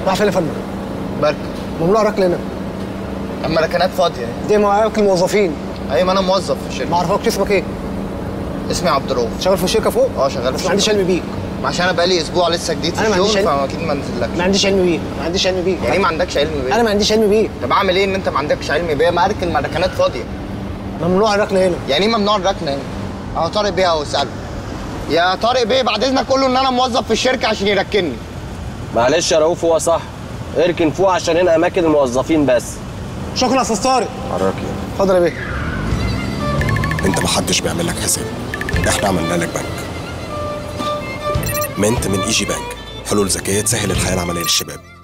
راح فين يا فندم بركب ممنوع ركن هنا اما ركنات فاضيه دي مواقف الموظفين ايوه ما انا موظف في ما الشركه اعرفكش اسمك ايه اسمي عبد الرؤوف شغال في الشركه فوق اه شغال بس في ما عنديش الشركة. علم بيك ما عشان انا بقالي اسبوع لسه جديد في أنا ما عنديش الشغل علم. فاكيد ما انزلكش ما عنديش علم بيك ما عنديش علم بيك يعني ايه ما عندكش علم بيه انا ما عنديش علم بيك طب اعمل ايه ان انت ما عندكش علم بيه ما اركن ما ركنات فاضيه ممنوع الركن هنا يعني ايه ممنوع الركنه هنا اه طارق بيه اهو اساله يا طارق بيه بعد اذنك قول له ان انا موظف في الشركه عشان يركنني معلش يا رؤوف هو صح اركن فوق عشان هنا اماكن الموظفين بس شكرا يا استاذ طارق حركي اتفضل يا بيه انت محدش بيعمل لك حساب احنا عملنا لك بنك منت من ايجي بانك حلول ذكيه تسهل الحياه العمليه للشباب